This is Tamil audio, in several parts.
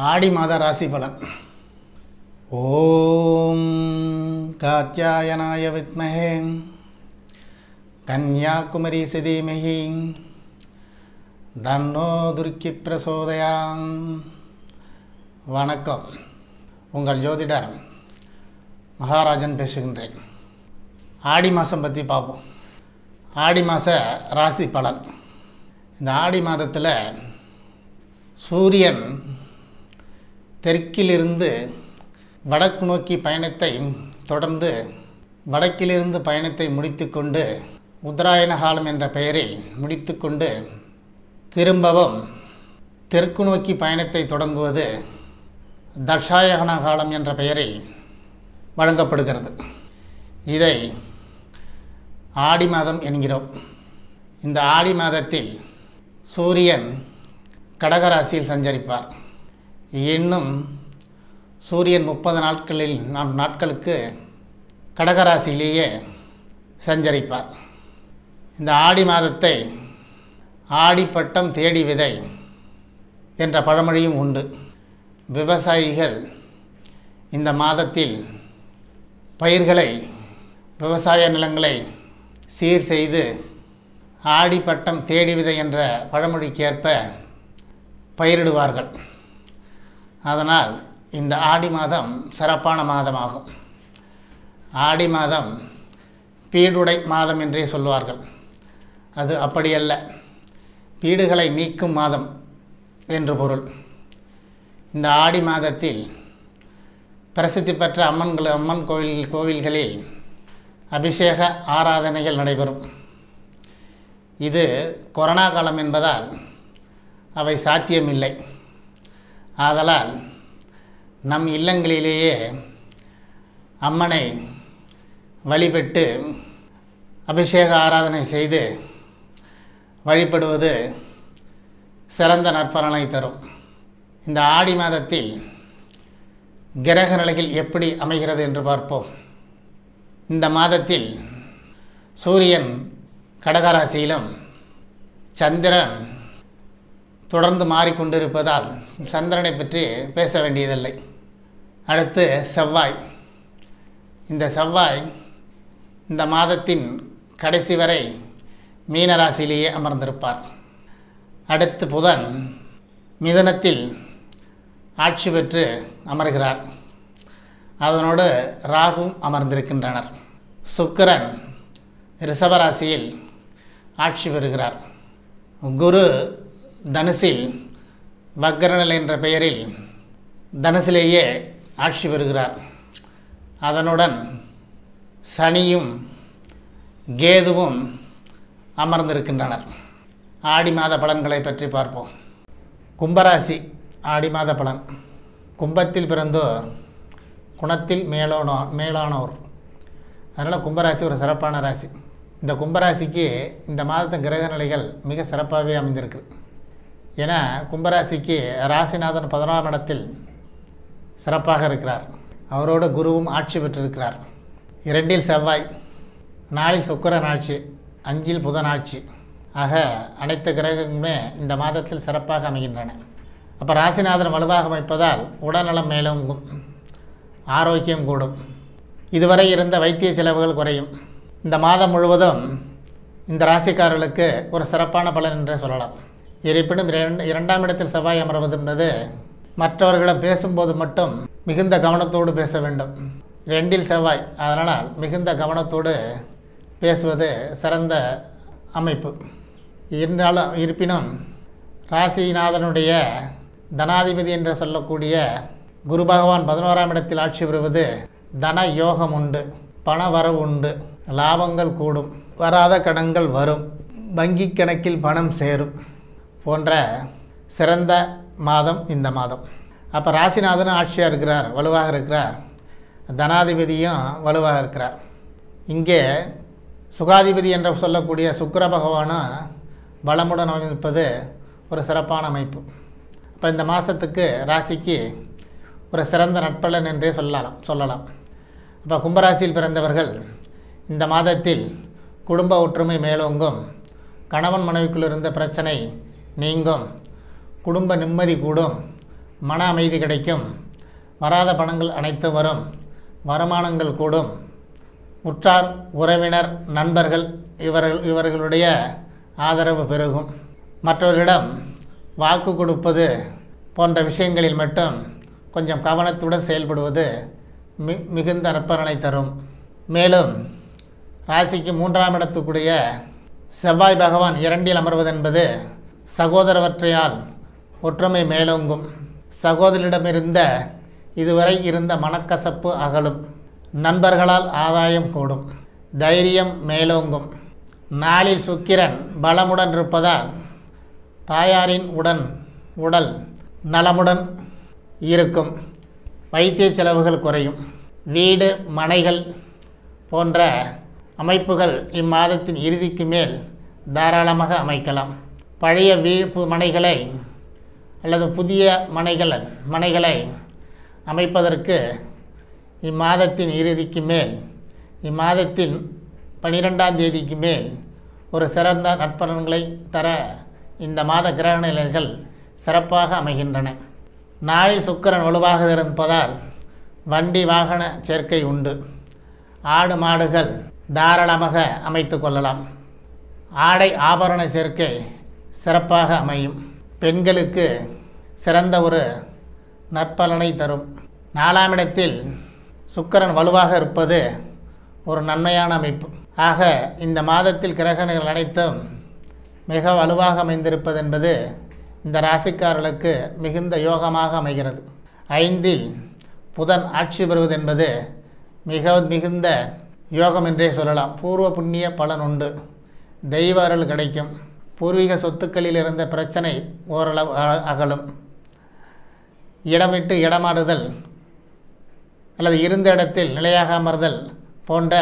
ஆடி மாத ராசி பலன் ஓம் காத்யாயனாய வித்மஹே கன்யாகுமரி சிதீமஹி தன்னோ துர்க்கி பிரசோதயாம் வணக்கம் உங்கள் ஜோதிடர் மகாராஜன் பேசுகின்றேன் ஆடி மாதம் பற்றி பார்ப்போம் ஆடி மாத ராசி பலன் இந்த ஆடி மாதத்தில் சூரியன் தெற்கிலிருந்து வடக்கு நோக்கி பயணத்தை தொடர்ந்து வடக்கிலிருந்து பயணத்தை முடித்துக்கொண்டு உத்தராயண காலம் என்ற பெயரில் முடித்துக்கொண்டு திரும்பவும் தெற்கு நோக்கி பயணத்தை தொடங்குவது தட்சாயகன காலம் என்ற பெயரில் வழங்கப்படுகிறது இதை ஆடி மாதம் என்கிறோம் இந்த ஆடி மாதத்தில் சூரியன் கடகராசியில் சஞ்சரிப்பார் இன்னும் சூரியன் முப்பது நாட்களில் நாம் நாட்களுக்கு கடகராசியிலேயே சஞ்சரிப்பார் இந்த ஆடி மாதத்தை ஆடிப்பட்டம் தேடி விதை என்ற பழமொழியும் உண்டு விவசாயிகள் இந்த மாதத்தில் பயிர்களை விவசாய நிலங்களை சீர் செய்து ஆடிப்பட்டம் தேடி விதை என்ற பழமொழிக்கேற்ப பயிரிடுவார்கள் அதனால் இந்த ஆடி மாதம் சிறப்பான மாதமாகும் ஆடி மாதம் பீடுடை மாதம் என்றே சொல்வார்கள் அது அப்படியல்ல பீடுகளை நீக்கும் மாதம் என்று பொருள் இந்த ஆடி மாதத்தில் பிரசித்தி பெற்ற அம்மன்கள் அம்மன் கோவில் கோவில்களில் அபிஷேக ஆராதனைகள் நடைபெறும் இது கொரோனா காலம் என்பதால் அவை சாத்தியமில்லை ஆதலால் நம் இல்லங்களிலேயே அம்மனை வழிபட்டு அபிஷேக ஆராதனை செய்து வழிபடுவது சிறந்த நற்பலனை தரும் இந்த ஆடி மாதத்தில் கிரக நிலைகள் எப்படி அமைகிறது என்று பார்ப்போம் இந்த மாதத்தில் சூரியன் கடகராசியிலும் சந்திரன் தொடர்ந்து மாறிக்கொண்டிருப்பதால் சந்திரனை பற்றி பேச வேண்டியதில்லை அடுத்து செவ்வாய் இந்த செவ்வாய் இந்த மாதத்தின் கடைசி வரை மீனராசியிலேயே அமர்ந்திருப்பார் அடுத்து புதன் மிதனத்தில் ஆட்சி பெற்று அமர்கிறார் அதனோடு ராகும் அமர்ந்திருக்கின்றனர் சுக்கிரன் ரிஷபராசியில் ஆட்சி பெறுகிறார் குரு தனுசில் வக்ரநல் என்ற பெயரில் தனுசிலேயே ஆட்சி பெறுகிறார் அதனுடன் சனியும் கேதுவும் அமர்ந்திருக்கின்றனர் ஆடி மாத பலன்களை பற்றி பார்ப்போம் கும்பராசி ஆடி மாத பலன் கும்பத்தில் பிறந்தோர் குணத்தில் மேலோனோ மேலானோர் அதனால் கும்பராசி ஒரு சிறப்பான ராசி இந்த கும்பராசிக்கு இந்த மாதத்து கிரக நிலைகள் மிக சிறப்பாகவே அமைந்திருக்கு ஏன்னா கும்பராசிக்கு ராசிநாதன் பதினோராம் இடத்தில் சிறப்பாக இருக்கிறார் அவரோட குருவும் ஆட்சி பெற்றிருக்கிறார் இரண்டில் செவ்வாய் நாளில் சுக்கிரன் ஆட்சி அஞ்சில் புதன் ஆட்சி ஆக அனைத்து கிரகங்களுமே இந்த மாதத்தில் சிறப்பாக அமைகின்றன அப்போ ராசிநாதன் வலுவாக அமைப்பதால் உடல்நலம் மேலோங்கும் ஆரோக்கியம் கூடும் இதுவரை இருந்த வைத்திய செலவுகள் குறையும் இந்த மாதம் முழுவதும் இந்த ராசிக்காரர்களுக்கு ஒரு சிறப்பான பலன் என்றே சொல்லலாம் இருப்பினும் இரண்டு இரண்டாம் இடத்தில் செவ்வாய் அமர்வது என்பது மற்றவர்களிடம் பேசும்போது மட்டும் மிகுந்த கவனத்தோடு பேச வேண்டும் ரெண்டில் செவ்வாய் அதனால் மிகுந்த கவனத்தோடு பேசுவது சிறந்த அமைப்பு இருந்தாலும் இருப்பினும் ராசிநாதனுடைய தனாதிபதி என்று சொல்லக்கூடிய குரு பகவான் பதினோராம் இடத்தில் ஆட்சி பெறுவது தன யோகம் உண்டு பண வரவு உண்டு லாபங்கள் கூடும் வராத கடன்கள் வரும் வங்கி கணக்கில் பணம் சேரும் போன்ற சிறந்த மாதம் இந்த மாதம் அப்போ ராசிநாதனும் ஆட்சியாக இருக்கிறார் வலுவாக இருக்கிறார் தனாதிபதியும் வலுவாக இருக்கிறார் இங்கே சுகாதிபதி என்று சொல்லக்கூடிய சுக்கிர பகவானும் பலமுடன் அமைப்பது ஒரு சிறப்பான அமைப்பு அப்போ இந்த மாதத்துக்கு ராசிக்கு ஒரு சிறந்த நட்பலன் என்றே சொல்லலாம் சொல்லலாம் அப்போ கும்பராசியில் பிறந்தவர்கள் இந்த மாதத்தில் குடும்ப ஒற்றுமை மேலோங்கும் கணவன் மனைவிக்குள் இருந்த பிரச்சனை நீங்கும் குடும்ப நிம்மதி கூடும் மன அமைதி கிடைக்கும் வராத பணங்கள் அனைத்து வரும் வருமானங்கள் கூடும் உற்றார் உறவினர் நண்பர்கள் இவர்கள் இவர்களுடைய ஆதரவு பெருகும் மற்றவர்களிடம் வாக்கு கொடுப்பது போன்ற விஷயங்களில் மட்டும் கொஞ்சம் கவனத்துடன் செயல்படுவது மி மிகுந்த நற்பலனை தரும் மேலும் ராசிக்கு மூன்றாம் இடத்துக்குரிய செவ்வாய் பகவான் இரண்டில் அமர்வது என்பது சகோதரவற்றையால் ஒற்றுமை மேலோங்கும் சகோதரிடமிருந்த இதுவரை இருந்த மனக்கசப்பு அகலும் நண்பர்களால் ஆதாயம் கூடும் தைரியம் மேலோங்கும் நாளில் சுக்கிரன் பலமுடன் இருப்பதால் தாயாரின் உடன் உடல் நலமுடன் இருக்கும் வைத்திய செலவுகள் குறையும் வீடு மனைகள் போன்ற அமைப்புகள் இம்மாதத்தின் இறுதிக்கு மேல் தாராளமாக அமைக்கலாம் பழைய வீழ்ப்பு மனைகளை அல்லது புதிய மனைகள் மனைகளை அமைப்பதற்கு இம்மாதத்தின் இறுதிக்கு மேல் இம்மாதத்தின் பனிரெண்டாம் தேதிக்கு மேல் ஒரு சிறந்த நற்பலன்களை தர இந்த மாத கிரக நிலைகள் சிறப்பாக அமைகின்றன நாளில் சுக்கிரன் வலுவாக இருப்பதால் வண்டி வாகன சேர்க்கை உண்டு ஆடு மாடுகள் தாராளமாக அமைத்து கொள்ளலாம் ஆடை ஆபரண சேர்க்கை சிறப்பாக அமையும் பெண்களுக்கு சிறந்த ஒரு நற்பலனை தரும் நாலாம் இடத்தில் சுக்கிரன் வலுவாக இருப்பது ஒரு நன்மையான அமைப்பு ஆக இந்த மாதத்தில் கிரகணங்கள் அனைத்தும் மிக வலுவாக அமைந்திருப்பது என்பது இந்த ராசிக்காரர்களுக்கு மிகுந்த யோகமாக அமைகிறது ஐந்தில் புதன் ஆட்சி பெறுவது என்பது மிக மிகுந்த யோகம் என்றே சொல்லலாம் பூர்வ புண்ணிய பலன் உண்டு தெய்வ அருள் கிடைக்கும் பூர்வீக சொத்துக்களில் இருந்த பிரச்சனை ஓரளவு அ- அகலும் இடம் விட்டு இடமாறுதல் அல்லது இருந்த இடத்தில் நிலையாக அமர்தல் போன்ற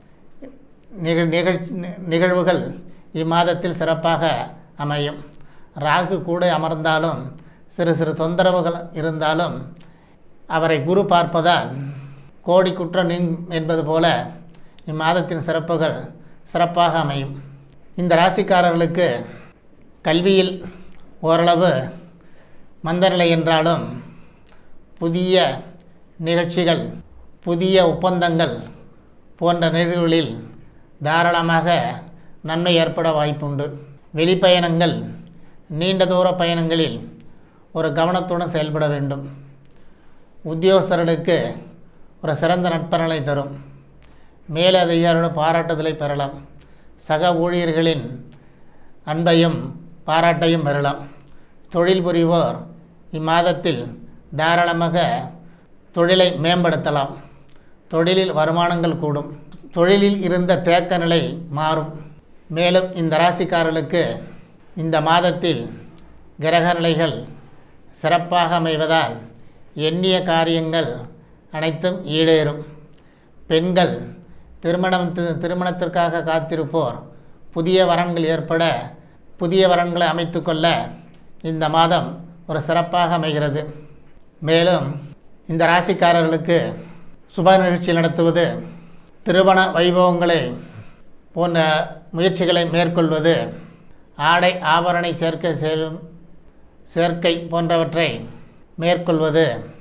நிகழ் நிகழ்ச்சி நிகழ்வுகள் இம்மாதத்தில் சிறப்பாக அமையும் ராகு கூட அமர்ந்தாலும் சிறு சிறு தொந்தரவுகள் இருந்தாலும் அவரை குரு பார்ப்பதால் கோடி குற்றம் நீங் என்பது போல இம்மாதத்தின் சிறப்புகள் சிறப்பாக அமையும் இந்த ராசிக்காரர்களுக்கு கல்வியில் ஓரளவு மந்தநிலை என்றாலும் புதிய நிகழ்ச்சிகள் புதிய ஒப்பந்தங்கள் போன்ற நிகழ்வுகளில் தாராளமாக நன்மை ஏற்பட வாய்ப்புண்டு வெளிப்பயணங்கள் நீண்ட தூர பயணங்களில் ஒரு கவனத்துடன் செயல்பட வேண்டும் உத்தியோகஸ்தர்களுக்கு ஒரு சிறந்த நட்பலனை தரும் மேலதிகாரியோட பாராட்டுதலை பெறலாம் சக ஊழியர்களின் அன்பையும் பாராட்டையும் பெறலாம் தொழில் புரிவோர் இம்மாதத்தில் தாராளமாக தொழிலை மேம்படுத்தலாம் தொழிலில் வருமானங்கள் கூடும் தொழிலில் இருந்த தேக்க நிலை மாறும் மேலும் இந்த ராசிக்காரர்களுக்கு இந்த மாதத்தில் கிரக நிலைகள் சிறப்பாக அமைவதால் எண்ணிய காரியங்கள் அனைத்தும் ஈடேறும் பெண்கள் திருமணம் தி- திருமணத்திற்காக காத்திருப்போர் புதிய வரன்கள் ஏற்பட புதிய வரன்களை அமைத்துக்கொள்ள இந்த மாதம் ஒரு சிறப்பாக அமைகிறது மேலும் இந்த ராசிக்காரர்களுக்கு சுப நிகழ்ச்சி நடத்துவது திருமண வைபவங்களை போன்ற முயற்சிகளை மேற்கொள்வது ஆடை ஆபரணை சேர்க்கை செல்லும் சேர்க்கை போன்றவற்றை மேற்கொள்வது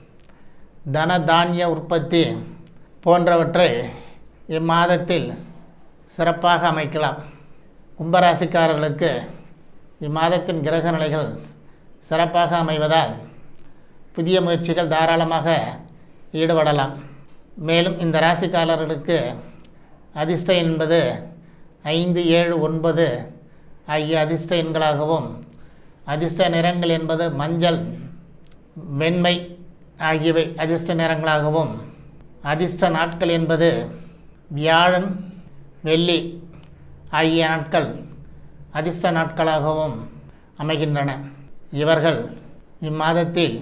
தன தானிய உற்பத்தி போன்றவற்றை இம்மாதத்தில் சிறப்பாக அமைக்கலாம் கும்பராசிக்காரர்களுக்கு இம்மாதத்தின் கிரக நிலைகள் சிறப்பாக அமைவதால் புதிய முயற்சிகள் தாராளமாக ஈடுபடலாம் மேலும் இந்த ராசிக்காரர்களுக்கு அதிர்ஷ்ட என்பது ஐந்து ஏழு ஒன்பது ஆகிய அதிர்ஷ்ட எண்களாகவும் அதிர்ஷ்ட நிறங்கள் என்பது மஞ்சள் வெண்மை ஆகியவை அதிர்ஷ்ட நிறங்களாகவும் அதிர்ஷ்ட நாட்கள் என்பது வியாழன் வெள்ளி ஆகிய நாட்கள் அதிர்ஷ்ட நாட்களாகவும் அமைகின்றன இவர்கள் இம்மாதத்தில்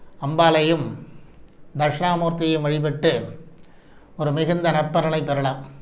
அம்பாளையும் தட்சிணாமூர்த்தியையும் வழிபட்டு ஒரு மிகுந்த நற்பலனை பெறலாம்